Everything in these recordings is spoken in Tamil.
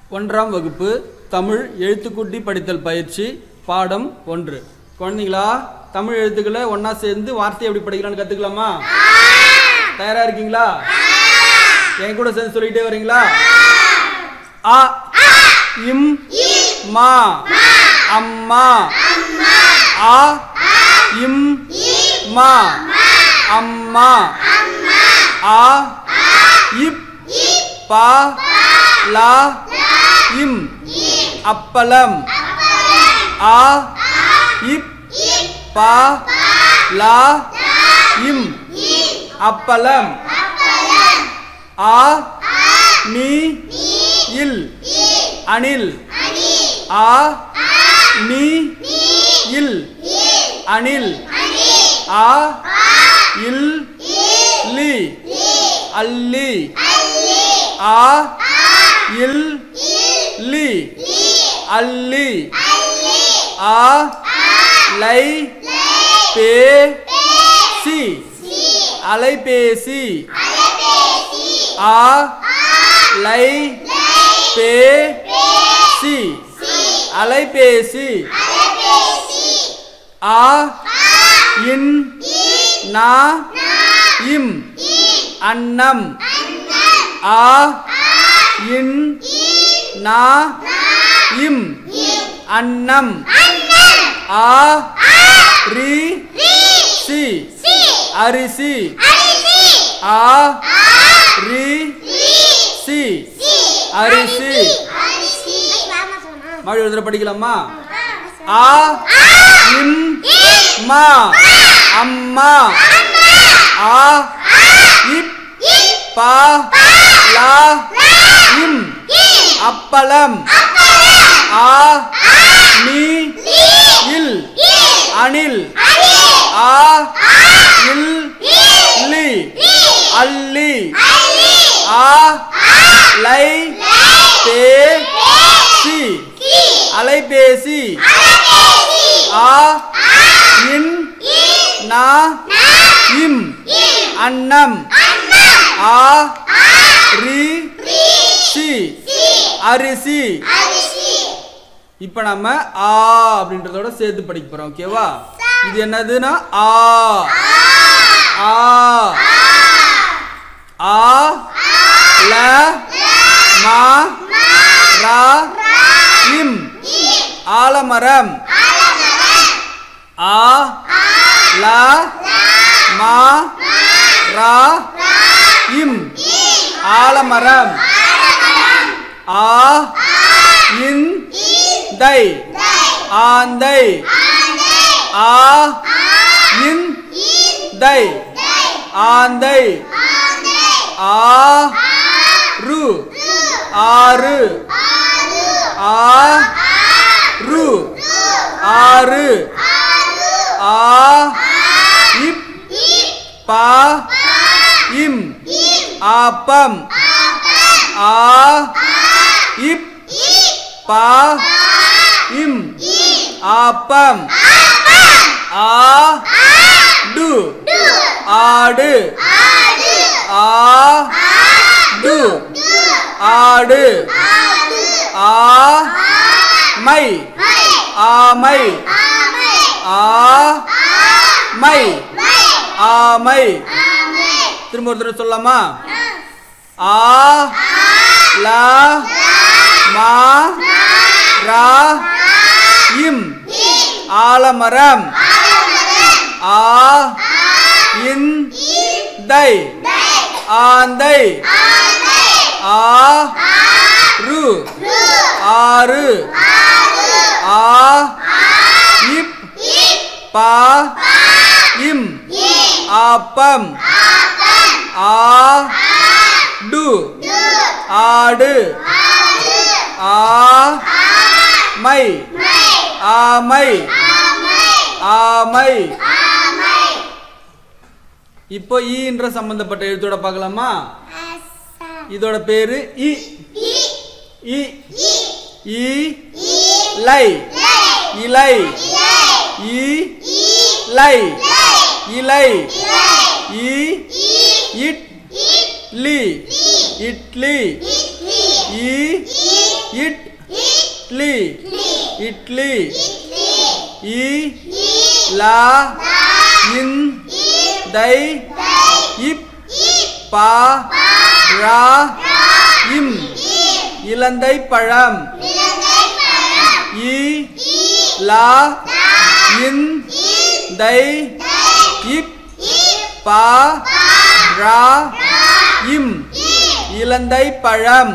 ஒன்றாம் வகுப்பு தமிழ் எழுத்துக்கூட்டி படித்தல் பயிற்சி பாடம் ஒன்று குழந்தைங்களா தமிழ் எழுத்துக்களை ஒண்ணா சேர்ந்து வார்த்தை எப்படி படிக்கலாம்னு கத்துக்கலாமா தயாரா இருக்கீங்களா என் கூட சேர்ந்து சொல்லிட்டே வரீங்களா அ இம் மா அம்மா ஆ இம் மா அம்மா ஆ இப் பா லா இம் அப்பளம் ஆ இப் பா லா இம் அப்பளம் ஆ நீ இல் அணில் ஆ நீ இல் அணில் ஆ இல் லி அல்லி ஆ இல் லி அல்லி ஆ லை பே சி அலைபேசி ஆ லை பே சி அலைபேசி ஆ இன் நா இம் அன்னம் ஆ இன் நா இம் அன்னம் ஆ ரி சி அரிசி ஆ ரி சி அரிசி மறுபடியும் ஒரு தடவை படிக்கலாமா ஆ இம் மா அம்மா ஆ இப் பா லா இம் அப்பளம் ஆ நீ இல் அணில் ஆ இல் லி அல்லி ஆ லை பே சி அலைபேசி ஆ இன் நா இம் அன்னம் ஆ ரி சி அரிசி இப்போ நம்ம ஆ அப்படின்றதோட சேர்த்து படிக்க போறோம் ஓகேவா இது என்னதுன்னா ஆ ஆ ஆ ல மா ரா இம் ஆலமரம் ஆ ல மா ரா இம் ஆலமரம் ஆ இன் தை ஆந்தை ஆ இன் தை ஆந்தை ஆ ரு ஆறு ஆ ரு ஆறு ஆ இப் பா இம் ஆப்பம் ஆ இப் பா இம் ஆப்பம் ஆ டு ஆடு ஆ டு ஆடு ஆ மை ஆமை ஆ மை ஆமை திரும்ப ஒரு தடவை சொல்லலாமா ஆ லா மா ரா இம் ஆலமரம் ஆ இன் தை ஆந்தை ஆ ரு ஆறு ஆ இப் பா இம் ஆப்பம் ஆ டு ஆடு ஆ மை ஆமை ஆமை இப்போ ஈன்ற சம்பந்தப்பட்ட எழுத்தோட பார்க்கலாமா இதோட பேரு இ இ இ லை இலை இ லை இலை இ இட் லி இட்லி இ இட் லி இட்லி இ லா இன் தை இப் பா ரா இம் இலந்தை பழம் இ லா இன் தை இப் பா ரா இம் இலந்தை பழம்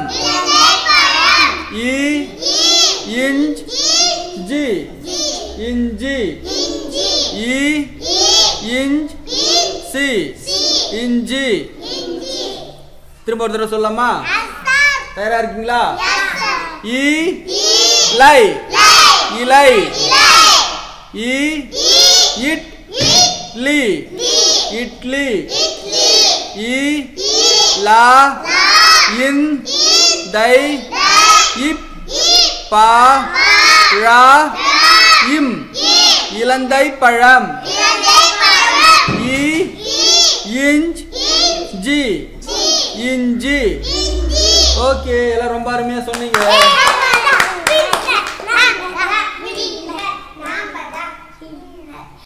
இ இஞ்ச் ஜி இஞ்சி இ இஞ்ச் சி இஞ்சி திரும்ப ஒரு தடவை சொல்லலாமா தயாரா இருக்கீங்களா இ லை இலை இ இட் லி இட்லி இ லா இன் தை இப் பா ரா இம் இலந்தை பழம் இ இஞ்ச் ஜி இஞ்சி ஓகே எல்லாம் ரொம்ப அருமையா சொன்னீங்க